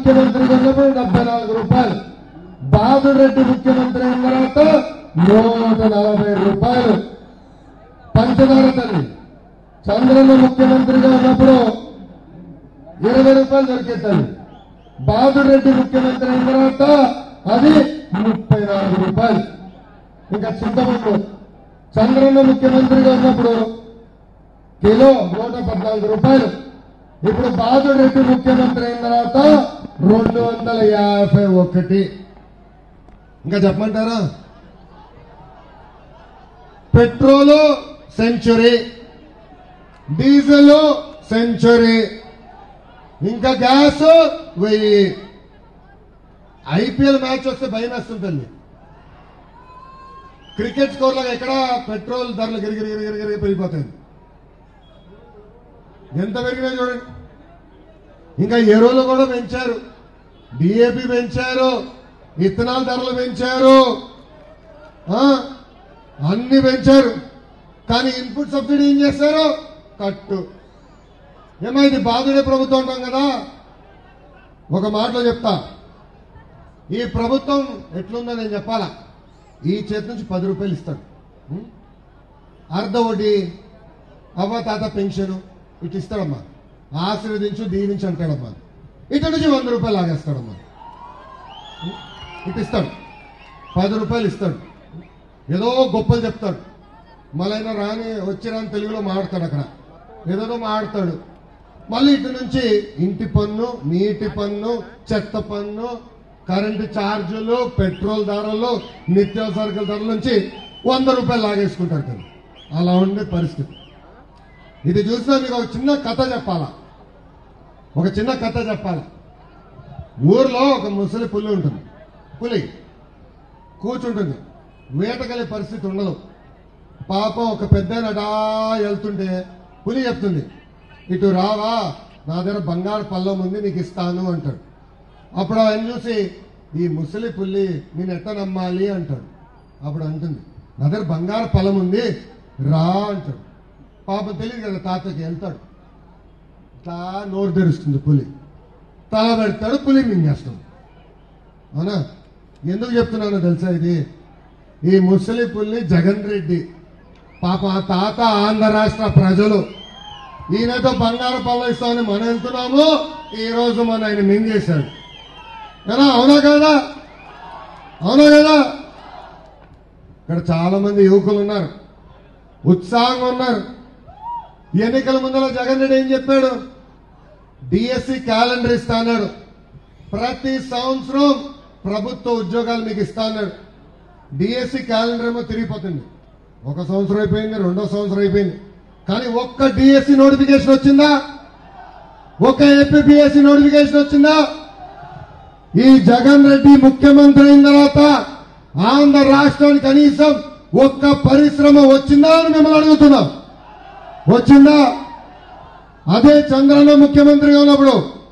ముఖ్యమంత్రిగా ఉన్నప్పుడు డెబ్బై నాలుగు రూపాయలు బాదురెడ్డి ముఖ్యమంత్రి అయిన తర్వాత నూట నలభై రూపాయలు పంచదార తల్లి చంద్రన్న ముఖ్యమంత్రిగా ఉన్నప్పుడు ఇరవై రూపాయలు దొరికే తల్లి బాదురెడ్డి ముఖ్యమంత్రి అయిన తర్వాత అది ముప్పై నాలుగు రూపాయలు ఇంకా చింతపండు చంద్రన్న ముఖ్యమంత్రిగా ఉన్నప్పుడు కిలో నూట పద్నాలుగు రూపాయలు ఇప్పుడు బాదురెడ్డి ముఖ్యమంత్రి అయిన తర్వాత రెండు వందల యాభై ఒకటి ఇంకా చెప్పమంటారా పెట్రోలు సెంచురీ డీజిల్ సెంచురీ ఇంకా గ్యాస్ వెయ్యి ఐపీఎల్ మ్యాచ్ వస్తే భయం వేస్తుంటుంది క్రికెట్ స్కోర్ లాగా ఎక్కడ పెట్రోల్ ధరలు గిరిగిరి గిరిగిరి గిరిగి పెరిగిపోతాయి ఎంత పెరిగినాయి చూడండి ఇంకా ఎరువులు కూడా పెంచారు డిఏపి పెంచారు ఇథనాల్ ధరలు పెంచారు ఆ, అన్ని పెంచారు కానీ ఇన్పుట్ సబ్సిడీ ఏం చేశారు కట్టు ఏమైంది బాధుడే ప్రభుత్వం అంటాం కదా ఒక మాటలో చెప్తా ఈ ప్రభుత్వం ఎట్లుందో నేను చెప్పాలా ఈ చేతి నుంచి పది రూపాయలు ఇస్తాడు ఉం? అర్ధ వడ్డీ అవ్వ తాత పెన్షన్ ఇటు ఇస్తాడమ్మా ఆశీర్వదించు దీవించు అంటాడమ్మా ఇటు నుంచి వంద రూపాయలు లాగేస్తాడమ్మా ఉం? ఇటు ఇస్తాడు పది రూపాయలు ఇస్తాడు ఏదో గొప్పలు చెప్తాడు మళ్ళైనా రాని వచ్చి రాని తెలుగులో మాట్లాడతాడు అక్కడ ఏదేదో మాట్లాడతాడు మళ్ళీ ఇటు నుంచి ఇంటి పన్ను నీటి పన్ను చెత్త పన్ను కరెంటు ఛార్జీలు పెట్రోల్ ధరలు నిత్యావసరకుల ధరల నుంచి వంద రూపాయలు లాగేసుకుంటారు కదా అలా ఉండే పరిస్థితి ఇది చూసినా మీకు ఒక చిన్న కథ చెప్పాలా ఒక చిన్న కథ చెప్పాలా ఊర్లో ఒక ముసలి పులి ఉంటుంది పులి కూర్చుంటుంది వేటకెళ్ళే పరిస్థితి ఉండదు పాపం ఒక పెద్ద నటా వెళ్తుంటే పులి చెప్తుంది ఇటు రావా నా దగ్గర బంగారు పల్లం ఉంది నీకు ఇస్తాను అంటాడు అప్పుడు ఆయన చూసి ఈ ముసలి పుల్లి నేను ఎట్ట నమ్మాలి అంటాడు అప్పుడు అంటుంది నా దగ్గర బంగారు పొలం ఉంది రా అంటాడు పాపం తెలియదు కదా తాతకి వెళ్తాడు ఇట్లా నోరు తెరుస్తుంది పులి తల పెడతాడు పులి మింగేస్తాడు అవునా ఎందుకు చెప్తున్నానో తెలుసా ఇది ఈ ముసలి పుల్లి జగన్ రెడ్డి పాప ఆ తాత ఆంధ్ర రాష్ట్ర ప్రజలు ఈయనతో బంగారు పళ్ళ ఇస్తామని మనం వెళ్తున్నాము ఈ రోజు మన ఆయన మింగేశాడు కదా అవునా కదా అవునా కదా ఇక్కడ చాలా మంది యువకులు ఉన్నారు ఉత్సాహంగా ఉన్నారు ఎన్నికల ముందర జగన్ రెడ్డి ఏం చెప్పాడు డిఎస్సి క్యాలెండర్ ఇస్తా అన్నాడు ప్రతి సంవత్సరం ప్రభుత్వ ఉద్యోగాలు మీకు ఇస్తా అన్నాడు డిఎస్సి క్యాలెండర్ ఏమో తిరిగిపోతుంది ఒక సంవత్సరం అయిపోయింది రెండో సంవత్సరం అయిపోయింది కానీ ఒక్క డిఎస్సి నోటిఫికేషన్ వచ్చిందా ఒక్క ఏపీఎస్సి నోటిఫికేషన్ వచ్చిందా ఈ జగన్ రెడ్డి ముఖ్యమంత్రి అయిన తర్వాత ఆంధ్ర రాష్ట్రానికి కనీసం ఒక్క పరిశ్రమ వచ్చిందా అని మిమ్మల్ని అడుగుతున్నాం వచ్చిందా అదే చంద్రన్న ముఖ్యమంత్రిగా ఉన్నప్పుడు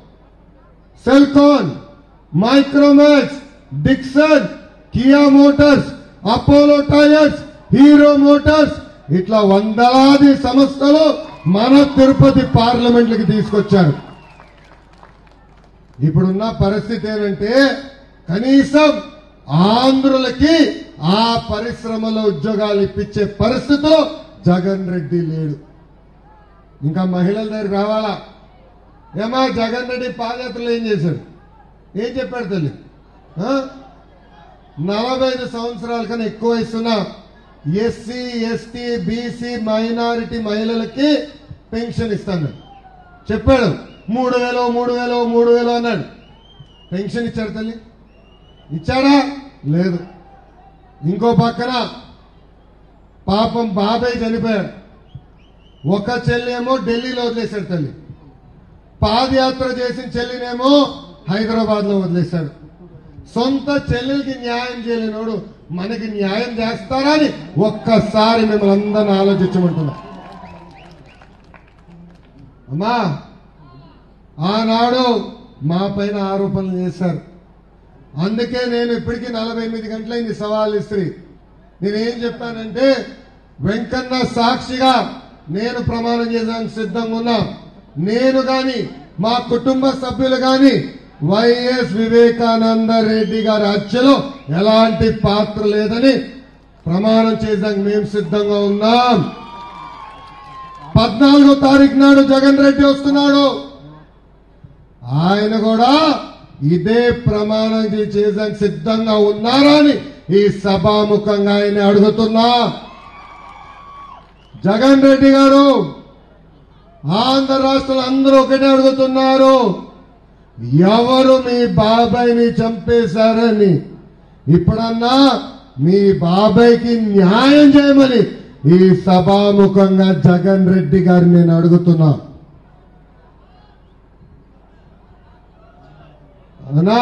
Celkon Micromax Dixon Kia Motors Apollo Tyres Hero Motors ఇట్లా వందలాది సంస్థలు మన తిరుపతి పార్లమెంట్లకి తీసుకొచ్చారు ఇప్పుడున్న పరిస్థితి ఏంటంటే కనీసం ఆంధ్రులకి ఆ పరిశ్రమలో ఉద్యోగాలు ఇప్పించే పరిస్థితిలో జగన్ రెడ్డి లేడు ఇంకా మహిళల దగ్గర రావాలా ఏమా జగన్ రెడ్డి పాదయాత్రలు ఏం చేశాడు ఏం చెప్పాడు తల్లి ఆ? నలభై ఐదు సంవత్సరాల కన్నా ఎక్కువ వయసున్న ఎస్సీ ఎస్టీ బీసీ మైనారిటీ మహిళలకి పెన్షన్ ఇస్తాను చెప్పాడు మూడు వేలు మూడు వేలు మూడు వేలు అన్నాడు పెన్షన్ ఇచ్చాడు తల్లి ఇచ్చాడా లేదు ఇంకో పక్కన పాపం బాబాయ్ చనిపోయాడు ఒక చెల్లేమో ఢిల్లీలో వదిలేశాడు తల్లి పాదయాత్ర చేసిన చెల్లినేమో హైదరాబాద్ లో వదిలేశాడు సొంత చెల్లెలకి న్యాయం చేయలేనోడు మనకి న్యాయం చేస్తారా అని ఒక్కసారి మిమ్మల్ని అందరిని ఆలోచించమంటున్నా అమ్మా ఆనాడు మా పైన ఆరోపణలు చేశారు అందుకే నేను ఇప్పటికీ నలభై ఎనిమిది గంటలైంది సవాల్ ఇస్త్రీ నేనేం చెప్పానంటే వెంకన్న సాక్షిగా నేను ప్రమాణం చేయడానికి సిద్ధంగా ఉన్నా నేను గాని మా కుటుంబ సభ్యులు గాని వైఎస్ వివేకానంద రెడ్డి గారి హత్యలో ఎలాంటి పాత్ర లేదని ప్రమాణం చేయడానికి మేము సిద్ధంగా ఉన్నాం పద్నాలుగో తారీఖు నాడు జగన్ రెడ్డి వస్తున్నాడు ఆయన కూడా ఇదే ప్రమాణం చేయడానికి సిద్ధంగా ఉన్నారా అని ఈ సభాముఖంగా ఆయన అడుగుతున్నా జగన్ రెడ్డి గారు ఆంధ్ర రాష్ట్రంలో అందరూ ఒకటే అడుగుతున్నారు ఎవరు మీ బాబాయ్ని చంపేశారని ఇప్పుడన్నా మీ బాబాయ్కి న్యాయం చేయమని ఈ సభాముఖంగా జగన్ రెడ్డి గారిని నేను అడుగుతున్నా అవునా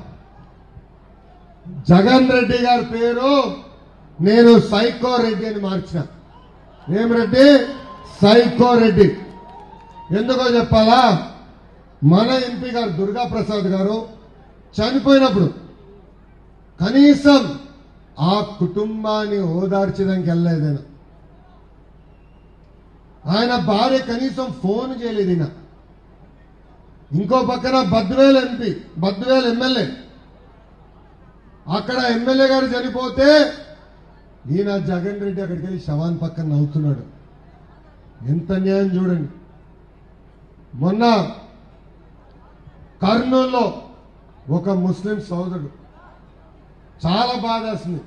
జగన్ రెడ్డి గారి పేరు నేను సైకో రెడ్డి అని మార్చిన ఏం రెడ్డి సైకో రెడ్డి ఎందుకో చెప్పాలా మన ఎంపీ గారు దుర్గా ప్రసాద్ గారు చనిపోయినప్పుడు కనీసం ఆ కుటుంబాన్ని ఓదార్చడానికి వెళ్ళలేదు ఆయన ఆయన భార్య కనీసం ఫోన్ చేయలేదు ఈయన ఇంకో పక్కన బద్వేల్ ఎంపీ బద్వేల్ ఎమ్మెల్యే అక్కడ ఎమ్మెల్యే గారు చనిపోతే ఈయన జగన్ రెడ్డి అక్కడికి వెళ్ళి శవాన్ పక్కన నవ్వుతున్నాడు ఎంత న్యాయం చూడండి మొన్న కర్నూలులో ఒక ముస్లిం సోదరుడు చాలా బాధేస్తుంది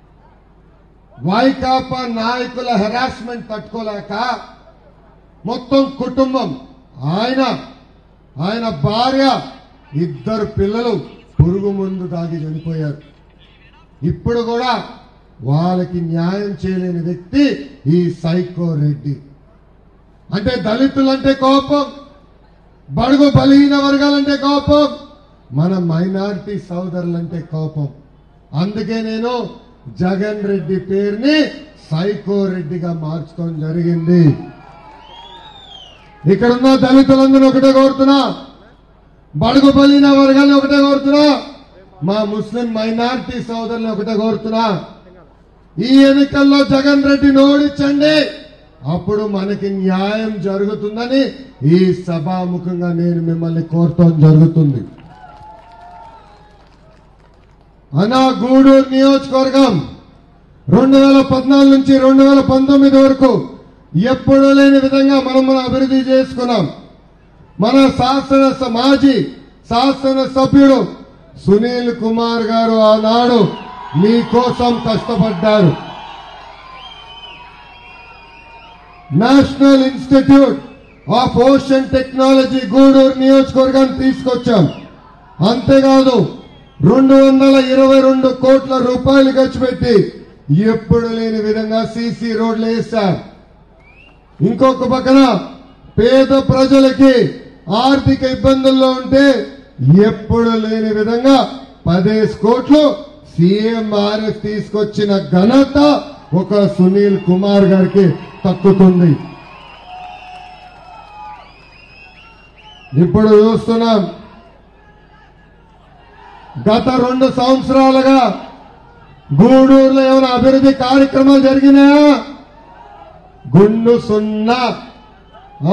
వైకాపా నాయకుల హెరాస్మెంట్ తట్టుకోలేక మొత్తం కుటుంబం ఆయన ఆయన భార్య ఇద్దరు పిల్లలు పురుగు ముందు తాగి చనిపోయారు ఇప్పుడు కూడా వాళ్ళకి న్యాయం చేయలేని వ్యక్తి ఈ సైకో రెడ్డి అంటే దళితులంటే కోపం బడుగు బలహీన వర్గాలంటే కోపం మన మైనారిటీ సోదరులంటే కోపం అందుకే నేను జగన్ రెడ్డి పేరుని సైకో రెడ్డిగా మార్చుకోవడం జరిగింది ఇక్కడున్న దళితులందరూ ఒకటే కోరుతున్నా బడుగు బలిన వర్గాన్ని ఒకటే కోరుతున్నా మా ముస్లిం మైనారిటీ సోదరులను ఒకటే కోరుతున్నా ఈ ఎన్నికల్లో జగన్ రెడ్డిని ఓడించండి అప్పుడు మనకి న్యాయం జరుగుతుందని ఈ సభాముఖంగా నేను మిమ్మల్ని కోరటం జరుగుతుంది అనా గూడూరు నియోజకవర్గం రెండు వేల పద్నాలుగు నుంచి రెండు వేల పంతొమ్మిది వరకు ఎప్పుడూ లేని విధంగా మనం మనం అభివృద్ధి చేసుకున్నాం మన శాసన స- మాజీ శాసన సభ్యుడు సునీల్ కుమార్ గారు ఆనాడు మీకోసం కష్టపడ్డారు national institute of ocean technology Gudur నియోజకవర్గాన్ని తీసుకొచ్చాం అంతేకాదు రెండు వందల ఇరవై రెండు కోట్ల రూపాయలు ఖర్చు పెట్టి ఎప్పుడు లేని విధంగా సీసీ రోడ్లు వేశారు ఇంకొక పక్కన పేద ప్రజలకి ఆర్థిక ఇబ్బందుల్లో ఉంటే ఎప్పుడు లేని విధంగా పదేసి కోట్లు సీఎంఆర్ఎఫ్ తీసుకొచ్చిన ఘనత ఒక సునీల్ కుమార్ గారికి తక్కుతుంది ఇప్పుడు చూస్తున్నాం గత రెండు సంవత్సరాలుగా గూడూరులో ఏమైనా అభివృద్ధి కార్యక్రమాలు జరిగినాయా గుండు సున్నా